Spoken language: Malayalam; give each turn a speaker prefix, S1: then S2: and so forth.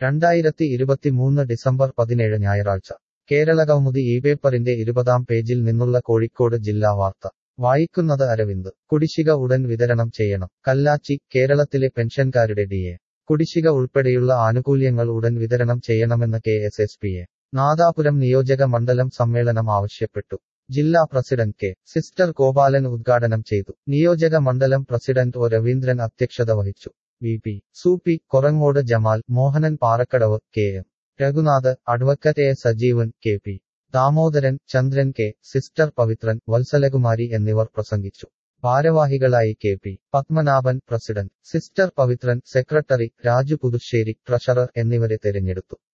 S1: രണ്ടായിരത്തി ഇരുപത്തിമൂന്ന് ഡിസംബർ പതിനേഴ് ഞായറാഴ്ച കേരളകൗമുദി ഈ പേപ്പറിന്റെ ഇരുപതാം പേജിൽ നിന്നുള്ള കോഴിക്കോട് ജില്ലാ വാർത്ത വായിക്കുന്നത് അരവിന്ദ് കുടിശ്ശിക ഉടൻ വിതരണം ചെയ്യണം കല്ലാച്ചി കേരളത്തിലെ പെൻഷൻകാരുടെ ഡി എ കുടിശ്ശിക ഉൾപ്പെടെയുള്ള ആനുകൂല്യങ്ങൾ ഉടൻ വിതരണം ചെയ്യണമെന്ന് K S S P A Nadapuram നിയോജക മണ്ഡലം സമ്മേളനം ആവശ്യപ്പെട്ടു ജില്ലാ പ്രസിഡന്റ് കെ സിസ്റ്റർ ഗോപാലൻ ഉദ്ഘാടനം ചെയ്തു നിയോജക മണ്ഡലം പ്രസിഡന്റ് ഒ രവീന്ദ്രൻ അധ്യക്ഷത വഹിച്ചു V P Sooppy Korangod Jamal Mohanan Parakkadavu K M Raghunath advocate A Sajeevan K P Damodaran Chandran K sister Pavithran Valsalakumari എന്നിവർ പ്രസംഗിച്ചു ഭാരവാഹികളായി K P Padmanabhan president sister Pavithran secretary Raju Puthussery treasurer എന്നിവരെ തെരഞ്ഞെടുത്തു